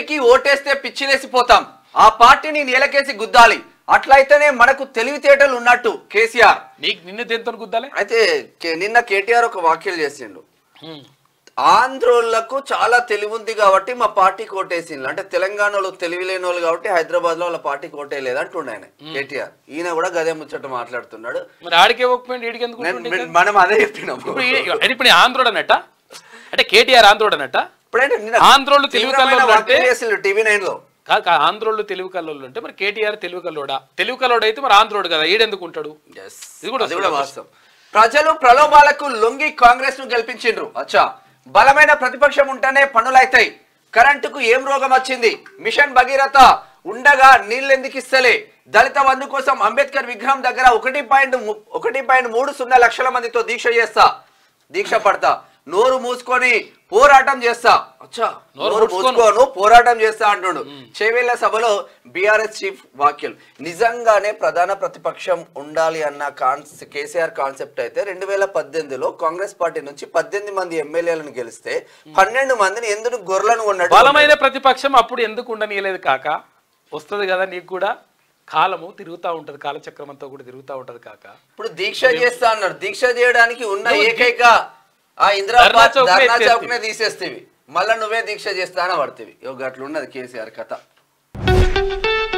పార్టీకి ఓటేస్తే పిచ్చిలేసిపోతాం ఆ పార్టీని నేలకేసి గుద్దాలి అట్లయితేనే మనకు తెలివితేటలు ఉన్నట్టు కేసీఆర్ నీకు నిన్ను దేంతో గుద్దాలే అయితే కే- నిన్న కేటీఆర్ ఒక వ్యాఖ్యలు చేసిండు ఆంధ్రోళ్లకు చాలా తెలివి ఉంది కాబట్టి మా పార్టీకి ఓటేసిండ్రు అంటే తెలంగాణలో తెలివి లేని వాళ్ళు కాబట్టి హైదరాబాద్ లో వాళ్ళ పార్టీకి ఓటేయలేదు అంటుండే ఆయన కేటీఆర్ ఈయన కూడా గదే ముచ్చట మాట్లాడుతున్నాడు మరి ఆడికే ఒప్పుకోండి ఈడికి ఎందుకు నేను- ఉంటుండే ఇంకా? మనం అదే చెప్పినాము ఇప్పుడు ఈ- అంటే ఇప్పుడు ఈ ఆంధ్రోడు అన్నట్ట అంటే కేటీఆర్ ఆంధ్రోడు అన్నట్ట ఇప్పుడైతే నిన్న ఆంధ్రోళ్ళు తెలివి తీవ్రమైన కల్లోళ్ళు అంటే వ్యాఖ్యలు చేసిండ్రు టీవీ నైన్ లో కాదు కాదు, ఆంధ్రోళ్ళు తెలివి కల్లోళ్ళు అంటే మరి కేటీఆర్ తెలివి కల్లోడా తెలివి కల్లోడు అయితే మరి ఆంధ్రోడు కదా ఈడెందుకు ఉంటాడు ఇది కూడా అది కూడా వాస్తవం ప్రజలు ప్రలోభాలకు లొంగి కాంగ్రెస్ ను గెలిపించిండ్రు అచ్చా బలమైన ప్రతిపక్షం ఉంటేనే పనులైతాయి కరెంటుకు ఏం రోగం వచ్చింది మిషన్ భగీరథ ఉండగా నీళ్ళెందుకు ఇస్తలే దళిత బంధు కోసం అంబేద్కర్ విగ్రహం దగ్గర ఒకటి పాయింట్ ఒకటి పాయింట్ మూడు సున్నా లక్షల మందితో దీక్ష చేస్తా దీక్ష పడతా నోరు మూసుకొని పోరాటం చేస్తా అచ్చా నోరు నోరు మూసుకోను. మూసుకోను పోరాటం చేస్తా అంటున్నాడు చేవేళ్ల సభలో బీఆర్ఎస్ చీఫ్ వ్యాఖ్యలు నిజంగానే ప్రధాన ప్రతిపక్షం ఉండాలి అన్న కాన్స్ కేసీఆర్ కాన్సెప్ట్ అయితే రెండు వేల పద్దెనిమిదిలో కాంగ్రెస్ పార్టీ నుంచి పద్దెనిమిది మంది ఎమ్మెల్యేలను గెలిస్తే పన్నెండు మందిని ఎందుకు గొర్రెలను కొన్నాడు బలమైన ప్రతిపక్షం అప్పుడు ఎందుకు ఉండనీయలేదు కాక వస్తుంది కదా నీకు కూడా కాలము తిరుగుతూ ఉంటది కాలచక్రం అంతా కూడా తిరుగుతూ ఉంటది కాక ఇప్పుడు దీక్ష చేస్తా అన్నారు దీక్ష చేయడానికి ఉన్న నువ్వు ఏకైక ఆ ధర్నా ఇందిరాబాద్ చౌక్నే ధర్నా ఎత్తేస్తివి. చౌక్నే తీసేస్తేవి మళ్ళా నువ్వే దీక్ష చేస్తా అని పడుతుంది ఒక అట్లున్నది కేసీఆర్ కథ